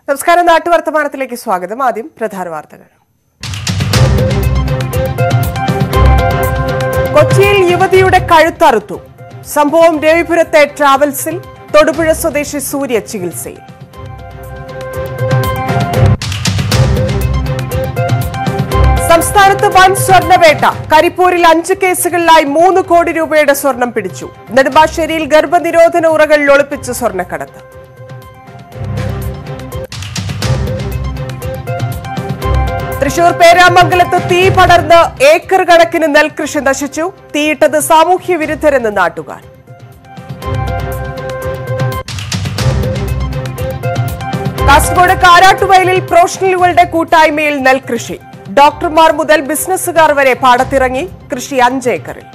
നമസ്കാരം നാട്ടുവർത്തമാനത്തിലേക്ക് സ്വാഗതം ആദ്യം പ്രധാന വാർത്തകൾ കൊച്ചിയിൽ യുവതിയുടെ കഴുത്തറുത്തു സംഭവം രവിപുരത്തെ ട്രാവൽസിൽ തൊടുപുഴ സ്വദേശി സൂര്യ ചികിത്സയിൽ സംസ്ഥാനത്ത് വൻ സ്വർണ്ണവേട്ട കരിപ്പൂരിൽ അഞ്ച് കേസുകളിലായി മൂന്ന് കോടി രൂപയുടെ സ്വർണം പിടിച്ചു നെടുമ്പാശ്ശേരിയിൽ ഗർഭനിരോധന ഉറകളിൽ ഒളിപ്പിച്ച് സ്വർണ്ണക്കടത്ത് തൃശൂർ പേരാമംഗലത്ത് തീ പടർന്ന് ഏക്കർ കണക്കിന് നെൽകൃഷി നശിച്ചു തീയിട്ടത് സാമൂഹ്യ വിരുദ്ധരെന്ന് നാട്ടുകാർ കാസർഗോഡ് കാരാട്ടുവയലിൽ പ്രൊഫഷണലുകളുടെ കൂട്ടായ്മയിൽ നെൽകൃഷി ഡോക്ടർമാർ മുതൽ ബിസിനസ്സുകാർ വരെ പാടത്തിറങ്ങി കൃഷി അഞ്ച് ഏക്കറിൽ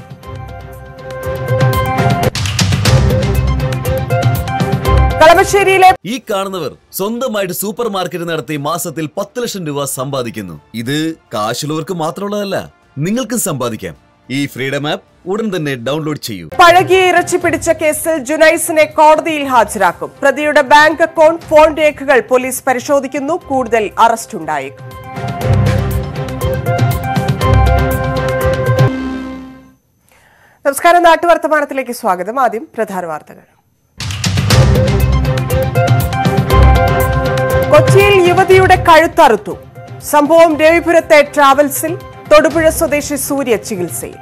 കളമശ്ശേരിയിലെ ഈ കാണുന്നവർ സ്വന്തമായിട്ട് സൂപ്പർ മാർക്കറ്റ് നടത്തി മാസത്തിൽ പത്ത് ലക്ഷം രൂപ സമ്പാദിക്കുന്നു ഇത് കാശുള്ളവർക്ക് മാത്രമുള്ളതല്ല നിങ്ങൾക്കും സമ്പാദിക്കാം ഈ ഫ്രീഡം ആപ്പ് ഉടൻ തന്നെ ഡൗൺലോഡ് ചെയ്യൂ പഴകിയ ഇറച്ചി പിടിച്ച കേസിൽ ജുനൈസിനെ കോടതിയിൽ ഹാജരാക്കും പ്രതിയുടെ ബാങ്ക് അക്കൗണ്ട് ഫോൺ രേഖകൾ പോലീസ് പരിശോധിക്കുന്നു കൂടുതൽ അറസ്റ്റ് ഉണ്ടായേക്കും നമസ്കാരം നാട്ടുവർത്തമാനത്തിലേക്ക് സ്വാഗതം ആദ്യം പ്രധാന വാർത്തകൾ കൊച്ചിയിൽ യുവതിയുടെ കഴുത്തറുത്തു സംഭവം രവിപുരത്തെ ട്രാവൽസിൽ തൊടുപുഴ സ്വദേശി സൂര്യ ചികിത്സയിൽ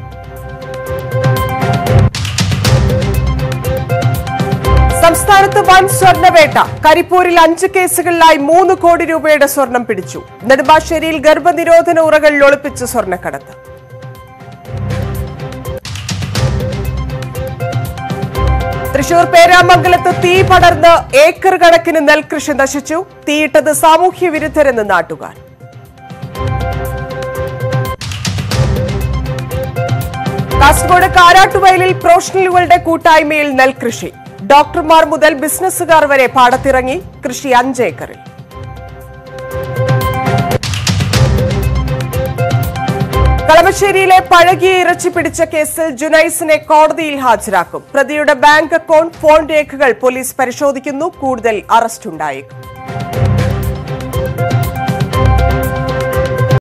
സംസ്ഥാനത്ത് വൻ സ്വർണ്ണവേട്ട കരിപ്പൂരിൽ അഞ്ച് കേസുകളിലായി മൂന്ന് കോടി രൂപയുടെ സ്വർണം പിടിച്ചു നെടുമ്പാശ്ശേരിയിൽ ഗർഭനിരോധന ഉറകളിൽ ഒളിപ്പിച്ച് സ്വർണ്ണക്കടത്ത് തൃശൂർ പേരാമംഗലത്ത് തീ പടർന്ന് ഏക്കർ കണക്കിന് നെൽകൃഷി നശിച്ചു തീയിട്ടത് സാമൂഹ്യ വിരുദ്ധരെന്ന് നാട്ടുകാർ കാസർഗോഡ് കാരാട്ടുവയലിൽ പ്രൊഫഷണലുകളുടെ കൂട്ടായ്മയിൽ നെൽകൃഷി ഡോക്ടർമാർ മുതൽ ബിസിനസ്സുകാർ വരെ പാടത്തിറങ്ങി കൃഷി അഞ്ച് ഏക്കറിൽ കളമശ്ശേരിയിലെ പഴകിയ ഇറച്ചി പിടിച്ച കേസിൽ ജുനൈസിനെ കോടതിയിൽ ഹാജരാക്കും പ്രതിയുടെ ബാങ്ക് അക്കൗണ്ട് ഫോൺ രേഖകൾ പോലീസ് പരിശോധിക്കുന്നു കൂടുതൽ അറസ്റ്റ് ഉണ്ടായേക്കും